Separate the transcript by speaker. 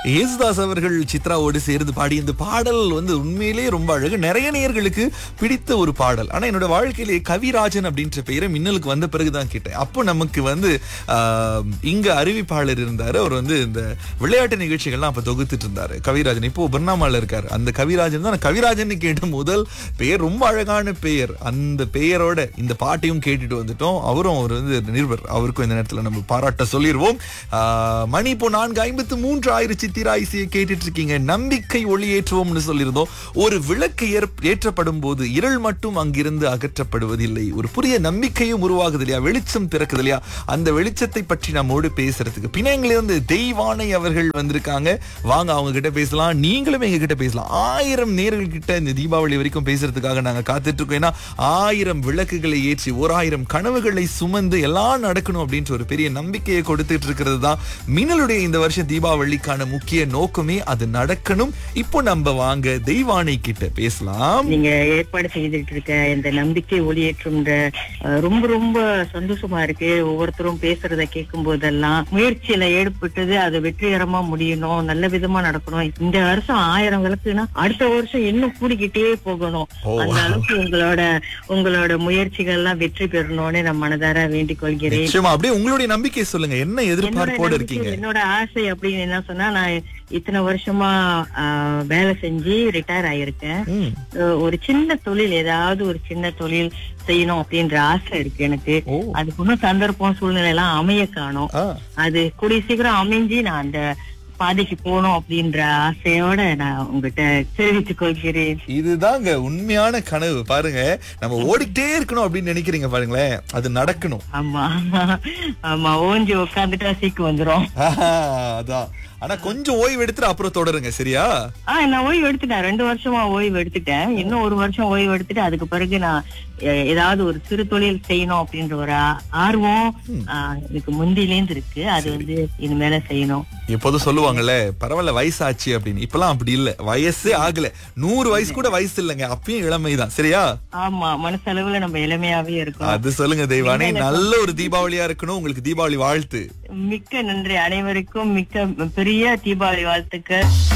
Speaker 1: ஏசுதாஸ் அவர்கள் சித்ராவோடு சேர்ந்து பாடி இந்த பாடல் வந்து உண்மையிலேயே ரொம்ப அழகு நிறைய நேயர்களுக்கு பிடித்த ஒரு பாடல் ஆனா என்னோட வாழ்க்கையிலே கவிராஜன் அப்படின்ற பெயரை மின்னலுக்கு வந்த பிறகுதான் கேட்டேன் அப்போ நமக்கு வந்து ஆஹ், இங்க அறிவிப்பாளர் இருந்தாரு அவர் வந்து இந்த விளையாட்டு நிகழ்ச்சிகள்லாம் அப்ப தொகுத்துட்டு இருந்தாரு கவிராஜன் இப்போ பர்னாமால இருக்காரு அந்த கவிராஜன் தான் நான் கவிராஜன் கேட்ட முதல் பெயர் ரொம்ப அழகான பெயர் அந்த பெயரோட இந்த பாட்டையும் கேட்டுட்டு வந்துட்டோம் அவரும் அவர் வந்து நிருபர் அவருக்கும் இந்த நேரத்துல நம்ம பாராட்ட சொல்லிடுவோம் ஆஹ், மணி இப்போ நான்கு ஐம்பத்து மூன்று ஆயிரம் சித்திரா இசையை கேட்டுட்டு இருக்கீங்க நம்பிக்கை ஒளியேற்றுவோம்னு சொல்லியிருந்தோம் ஒரு விளக்கு ஏற்- ஏற்றப்படும் போது இருள் மட்டும் அங்கிருந்து அகற்றப்படுவதில்லை ஒரு புதிய நம்பிக்கையும் உருவாகுது இல்லையா வெளிச்சம் பிறக்குது இல்லையா அந்த வெளிச்சத்தை பற்றி நம்மோடு பேசுறதுக்கு பிணையங்களிலிருந்து தெய்வானை அவர்கள் வந்திருக்காங்க வாங்க அவங்க கிட்ட பேசலாம் நீங்களும் எங்க கிட்ட பேசலாம் ஆயிரம் நேர்கள் கிட்ட இந்த தீபாவளி வரைக்கும் பேசுறதுக்காக நாங்க காத்துட்டு இருக்கோம் ஏன்னா ஆயிரம் விளக்குகளை ஏற்றி ஓர் ஆயிரம் கனவுகளை சுமந்து எல்லாம் நடக்கணும் அப்படின்ற ஒரு பெரிய நம்பிக்கையை கொடுத்துட்டு இருக்கிறது தான் மின்னலுடைய இந்த வருஷம் தீபாவளிக்கான முக்கிய நோக்கமே அது நடக்கணும் இப்போ நம்ம வாங்க தெய்வானை கிட்ட பேசலாம்
Speaker 2: நீங்க ஏற்பாடு செய்துட்டு இருக்க இந்த நம்பிக்கை ஒளியேற்றும்ன்ற அஹ், ரொம்ப ரொம்ப சந்தோஷமா இருக்கு ஒவ்வொருத்தரும் பேசுறத கேட்கும் போதெல்லாம் முயற்சியில ஏற்பட்டது அது வெற்றிகரமா முடியணும் நல்ல விதமா நடக்கணும் இந்த வருஷம் ஆயிரம் விளக்குனா அடுத்த வருஷம் இன்னும் கூடிக்கிட்டே போகணும்
Speaker 1: ஓ.
Speaker 2: அந்த அளவுக்கு உங்களோட உங்களோட முயற்சிகள் எல்லாம் வெற்றி பெறணும்னு நான் மனதார வேண்டிக் கொள்கிறேன்
Speaker 1: நிச்சயமா அப்படியே உங்களுடைய நம்பிக்கை சொல்லுங்க என்ன
Speaker 2: என்னோட
Speaker 1: எதிர்பார்ப்போடு
Speaker 2: நம்பிக்கை,
Speaker 1: இருக்கீங்க
Speaker 2: என்னோட ஆசை அப்படின்னு என்ன சொன்னா நான் இத்தனை வருஷமா ஆஹ், வேலை செஞ்சு ரிட்டையர் ஆயிருக்கேன்
Speaker 1: ம்.
Speaker 2: அஹ், ஒரு சின்ன தொழில் ஏதாவது ஒரு சின்ன தொழில் செய்யணும் அப்படின்ற ஆசை இருக்கு எனக்கு
Speaker 1: ஓ
Speaker 2: அதுக்கு இன்னும் சந்தர்ப்பம் சூழ்நிலை எல்லாம் அமைய காணும்
Speaker 1: ஆ
Speaker 2: அது கூடிய சீக்கிரம் அமைஞ்சு நான் அந்த பாதைக்கு போகணும் அப்படின்ற ஆசையோட நான் உங்ககிட்ட தெரிவித்துக் கொள்கிறேன்
Speaker 1: இதுதாங்க உண்மையான கனவு பாருங்க நம்ம ஓடிக்கிட்டே இருக்கணும் அப்படின்னு நினைக்கிறீங்க பாருங்களேன் அது நடக்கணும்
Speaker 2: ஆமா ஆமா ஓஞ்சி உட்காந்துட்டா சீக்கு வந்துரும்
Speaker 1: ஆஹா, அதான் ஆனா கொஞ்சம் ஓய்வு எடுத்துட்டு அப்புறம் தொடருங்க சரியா
Speaker 2: ஆஹ் நான் ஓய்வு எடுத்துட்டேன் ரெண்டு வருஷமா ஓய்வு எடுத்துட்டேன் இன்னும் ஒரு வருஷம் ஓய்வு எடுத்துட்டு அதுக்கு பிறகு நான் எ- ஏதாவது ஒரு சிறு தொழில் செய்யணும் அப்படின்ற ஒரு ஆ- ஆர்வம் ஆஹ், எனக்கு முந்திலேந்து இருக்கு அது வந்து இனிமேல செய்யணும்
Speaker 1: எப்போதும் சொல்லுவாங்கல்ல பரவாயில்ல வயசாச்சு அப்படின்னு இப்பெல்லாம் அப்படி இல்ல வயசே ஆகல நூறு வயசு கூட வயசு இல்லைங்க அப்பயும் இளமைதான் சரியா
Speaker 2: ஆமா மனசளவுல நம்ம இளமையாவே இருக்கோம்
Speaker 1: அது சொல்லுங்க தெய்வானே நல்ல ஒரு தீபாவளியா இருக்கணும் உங்களுக்கு தீபாவளி வாழ்த்து
Speaker 2: மிக்க நன்றி அனைவருக்கும் மிக்க பெரிய தீபாவளி வாழ்த்துக்கள்